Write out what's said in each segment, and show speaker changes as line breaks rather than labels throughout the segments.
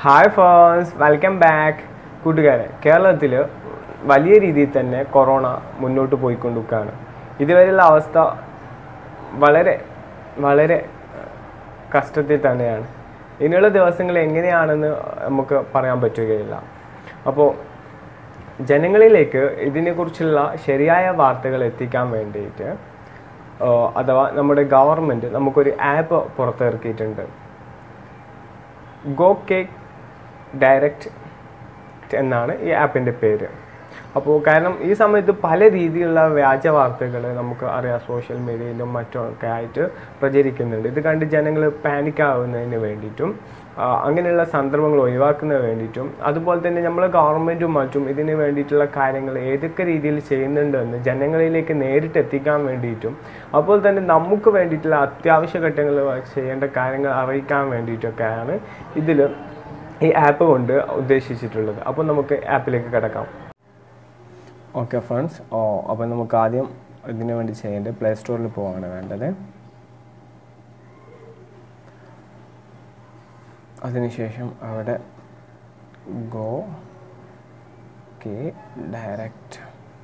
hi ഫേഴ്സ് welcome back കൂട്ടുകാരെ കേരളത്തിൽ വലിയ രീതിയിൽ തന്നെ കൊറോണ മുന്നോട്ട് പോയിക്കൊണ്ടിരിക്കുകയാണ് ഇതുവരെയുള്ള അവസ്ഥ വളരെ വളരെ കഷ്ടത്തിൽ തന്നെയാണ് ഇനിയുള്ള ദിവസങ്ങൾ എങ്ങനെയാണെന്ന് നമുക്ക് പറയാൻ പറ്റുകയില്ല അപ്പോൾ ജനങ്ങളിലേക്ക് ഇതിനെക്കുറിച്ചുള്ള ശരിയായ വാർത്തകൾ എത്തിക്കാൻ വേണ്ടിയിട്ട് ആ, അഥവാ നമ്മുടെ ഗവൺമെൻറ് നമുക്കൊരു ആപ്പ് പുറത്തിറക്കിയിട്ടുണ്ട് ഗോ കേക്ക് ഡയറക്റ്റ് എന്നാണ് ഈ ആപ്പിൻ്റെ പേര് അപ്പോൾ കാരണം ഈ സമയത്ത് പല രീതിയിലുള്ള വ്യാജ വാർത്തകൾ നമുക്ക് അറിയാം സോഷ്യൽ മീഡിയയിലും മറ്റുമൊക്കെ ആയിട്ട് പ്രചരിക്കുന്നുണ്ട് ഇത് കണ്ട് ജനങ്ങൾ പാനിക് ആവുന്നതിന് വേണ്ടിയിട്ടും ആ, അങ്ങനെയുള്ള സന്ദർഭങ്ങൾ ഒഴിവാക്കുന്നതിന് വേണ്ടിയിട്ടും അതുപോലെ തന്നെ നമ്മളെ ഗവൺമെൻറ്റും മറ്റും ഇതിന് വേണ്ടിയിട്ടുള്ള കാര്യങ്ങൾ ഏതൊക്കെ രീതിയിൽ ചെയ്യുന്നുണ്ടെന്ന് ജനങ്ങളിലേക്ക് നേരിട്ട് എത്തിക്കാൻ വേണ്ടിയിട്ടും അപ്പോൾ തന്നെ നമുക്ക് വേണ്ടിയിട്ടുള്ള അത്യാവശ്യ ഘട്ടങ്ങളിൽ ചെയ്യേണ്ട കാര്യങ്ങൾ അറിയിക്കാൻ വേണ്ടിയിട്ടൊക്കെയാണ് ഇതിൽ ഈ ആപ്പ് കൊണ്ട് ഉദ്ദേശിച്ചിട്ടുള്ളത് അപ്പോൾ നമുക്ക് ആപ്പിലേക്ക് കിടക്കാം ഓക്കെ ഫ്രണ്ട്സ് ഓ അപ്പോൾ നമുക്ക് ആദ്യം ഇതിനു വേണ്ടി ചെയ്യേണ്ടത് പ്ലേ സ്റ്റോറിൽ പോവാണ് വേണ്ടത് അതിനുശേഷം അവിടെ ഗോ കെ ഡയറക്റ്റ്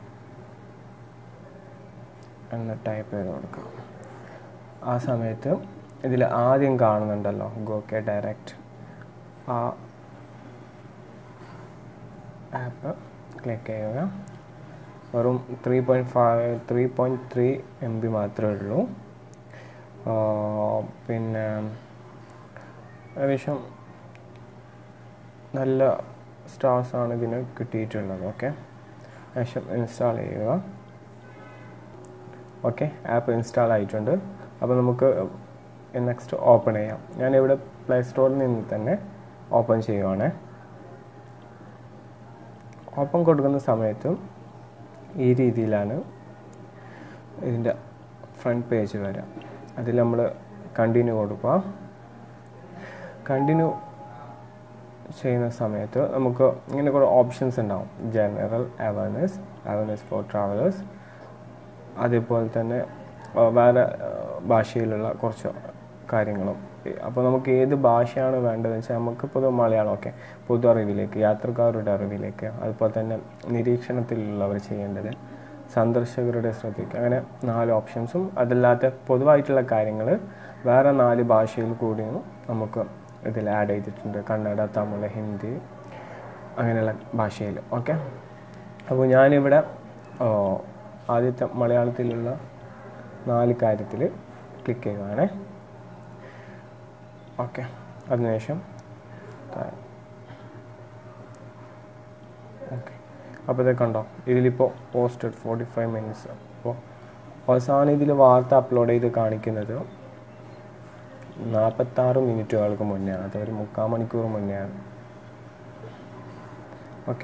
എന്ന് ടൈപ്പ് ചെയ്ത് കൊടുക്കാം ആ സമയത്ത് ഇതിൽ ആദ്യം കാണുന്നുണ്ടല്ലോ ഗോ കെ ഡയറക്റ്റ് ആ ആപ്പ് ക്ലിക്ക് ചെയ്യുക വെറും three point five three point three M B മാത്രമേ ഉള്ളൂ ആ, പിന്നെ ഏകദേശം നല്ല സ്റ്റാർസാണ് ഇതിന് കിട്ടിയിട്ടുള്ളത് ഓക്കെ ശേഷം ഇൻസ്റ്റാൾ ചെയ്യുക ഓക്കെ ആപ്പ് ഇൻസ്റ്റാൾ ആയിട്ടുണ്ട് അപ്പോൾ നമുക്ക് നെക്സ്റ്റ് ഓപ്പൺ ചെയ്യാം ഞാനിവിടെ പ്ലേ സ്റ്റോറിൽ നിന്ന് തന്നെ ഓപ്പൺ ചെയ്യുവാണ് ഓപ്പൺ കൊടുക്കുന്ന സമയത്തും ഈ രീതിയിലാണ് ഇതിൻ്റെ ഫ്രണ്ട് പേജ് വരാം അതിൽ നമ്മൾ കണ്ടിന്യൂ കൊടുക്കുക കണ്ടിന്യൂ ചെയ്യുന്ന സമയത്ത് നമുക്ക് ഇങ്ങനെ കുറേ ഓപ്ഷൻസ് ഉണ്ടാവും general awareness awareness for travellers അതേപോലെ തന്നെ ആ, വേറെ ആ, ഭാഷയിലുള്ള കുറച്ച് കാര്യങ്ങളും അപ്പോൾ നമുക്ക് ഏത് ഭാഷയാണ് വേണ്ടതെന്ന് വെച്ചാൽ നമുക്ക് പൊതു മലയാളം ഒക്കെ പൊതു അറിവിലേക്ക് യാത്രക്കാരുടെ അറിവിലേക്ക് അതുപോലെ തന്നെ നിരീക്ഷണത്തിലുള്ളവർ ചെയ്യേണ്ടത് സന്ദർശകരുടെ ശ്രദ്ധയ്ക്ക് അങ്ങനെ നാല് ഓപ്ഷൻസും അതല്ലാത്ത പൊതുവായിട്ടുള്ള കാര്യങ്ങൾ വേറെ നാല് ഭാഷയിൽ കൂടിയും നമുക്ക് ഇതിൽ ആഡ് ചെയ്തിട്ടുണ്ട് കന്നഡ തമിഴ് ഹിന്ദി അങ്ങനെയുള്ള ഭാഷയിൽ ഓക്കെ അപ്പോൾ ഞാനിവിടെ ആ, ആദ്യത്തെ മലയാളത്തിലുള്ള നാല് കാര്യത്തിൽ ക്ലിക്ക് ചെയ്യുവാണേ ഓക്കെ അതിനുശേഷം ഓക്കെ അപ്പോൾ ഇത് കണ്ടോ ഇതിലിപ്പോൾ പോസ്റ്റഡ് ഫോർട്ടി ഫൈവ് മിനിറ്റ്സ് അപ്പോൾ അവസാനം ഇതിൽ വാർത്ത അപ്ലോഡ് ചെയ്ത് കാണിക്കുന്നത് നാൽപ്പത്താറ് മിനിറ്റുകൾക്ക് മുന്നെയാണ് അതൊരു മുക്കാൽ മണിക്കൂർ മുന്നെയാണ് ഓക്കെ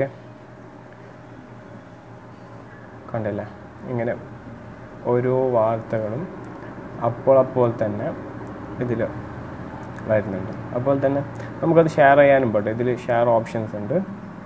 കണ്ടില്ലേ ഇങ്ങനെ ഓരോ വാർത്തകളും അപ്പോൾ അപ്പോൾ തന്നെ ഇതിൽ വരുന്നുണ്ട് അപ്പോൾ തന്നെ നമുക്കത് ഷെയർ ചെയ്യാനും പറ്റും ഇതിൽ ഷെയർ ഓപ്ഷൻസ് ഉണ്ട്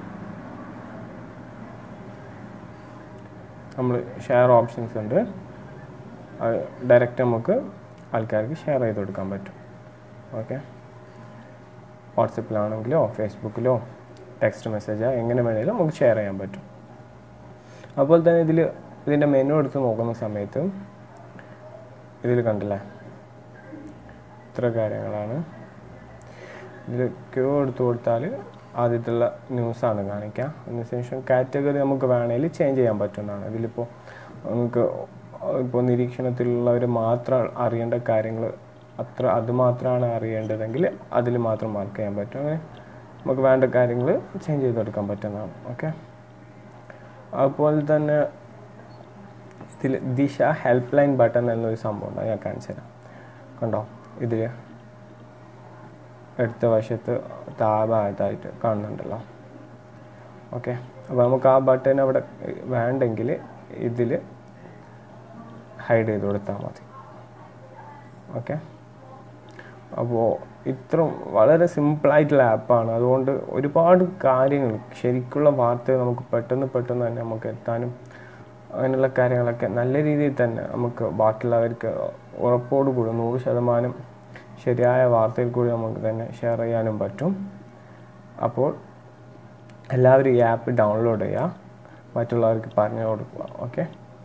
നമ്മൾ ഷെയർ ഓപ്ഷൻസ് ഉണ്ട് ഡയറക്റ്റ് നമുക്ക് ആൾക്കാർക്ക് ഷെയർ ചെയ്ത് കൊടുക്കാൻ പറ്റും ഓക്കെ വാട്സപ്പിലാണെങ്കിലോ ഫേസ്ബുക്കിലോ ടെക്സ്റ്റ് മെസ്സേജോ എങ്ങനെ വേണമെങ്കിലും നമുക്ക് ഷെയർ ചെയ്യാൻ പറ്റും അപ്പോൾ തന്നെ ഇതിൽ ഇതിൻ്റെ മെനു എടുത്ത് നോക്കുന്ന സമയത്ത് ഇതിൽ കണ്ടില്ലേ ഇത്ര കാര്യങ്ങളാണ് ഇതിൽ ക്യൂ എടുത്ത് കൊടുത്താൽ ആദ്യത്തുള്ള ന്യൂസാണ് കാണിക്കുക അതിനുശേഷം കാറ്റഗറി നമുക്ക് വേണമെങ്കിൽ ചേഞ്ച് ചെയ്യാൻ പറ്റുന്നതാണ് ഇതിലിപ്പോൾ നമുക്ക് ഇപ്പോൾ നിരീക്ഷണത്തിലുള്ളവർ മാത്രം അറിയേണ്ട കാര്യങ്ങൾ അത്ര അത് മാത്രമാണ് അറിയേണ്ടതെങ്കിൽ അതിൽ മാത്രം മാർക്ക് ചെയ്യാൻ പറ്റും അങ്ങനെ നമുക്ക് വേണ്ട കാര്യങ്ങൾ ചേഞ്ച് ചെയ്തെടുക്കാൻ പറ്റുന്നതാണ് ഓക്കെ അതുപോലെ തന്നെ ഇതിൽ ദിശ ഹെൽപ്പ് ലൈൻ ബട്ടൺ എന്നൊരു സംഭവം ഉണ്ട് അത് ഞാൻ കാണിച്ചു തരാം കണ്ടോ ഇതിൽ അടുത്ത വശത്ത് താഴായിട്ടായിട്ട് കാണുന്നുണ്ടല്ലോ ഓക്കെ അപ്പോൾ നമുക്ക് ആ ബട്ടൺ അവിടെ വേണ്ടെങ്കിൽ ഇതിൽ ഹൈഡ് ചെയ്ത് കൊടുത്താൽ മതി ഓക്കെ അപ്പോൾ ഇത്ര വളരെ സിമ്പിളായിട്ടുള്ള ആപ്പാണ് അതുകൊണ്ട് ഒരുപാട് കാര്യങ്ങൾ ശരിക്കുള്ള വാർത്തകൾ നമുക്ക് പെട്ടെന്ന് പെട്ടെന്ന് തന്നെ നമുക്ക് എത്താനും അങ്ങനെയുള്ള കാര്യങ്ങളൊക്കെ നല്ല രീതിയിൽ തന്നെ നമുക്ക് ബാക്കിയുള്ളവർക്ക് ഉറപ്പോടുകൂടി നൂറ് ശതമാനം ശരിയായ വാർത്തയിൽ കൂടി നമുക്ക് തന്നെ ഷെയർ ചെയ്യാനും പറ്റും അപ്പോൾ എല്ലാവരും ഈ ആപ്പ് ഡൗൺലോഡ് ചെയ്യുക മറ്റുള്ളവർക്ക് പറഞ്ഞു കൊടുക്കുക ഓക്കെ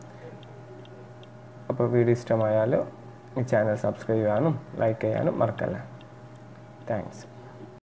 അപ്പോൾ വീഡിയോ ഇഷ്ടമായാൽ ഈ ചാനൽ സബ്സ്ക്രൈബ് ചെയ്യാനും ലൈക്ക് ചെയ്യാനും മറക്കല്ല താങ്ക്സ്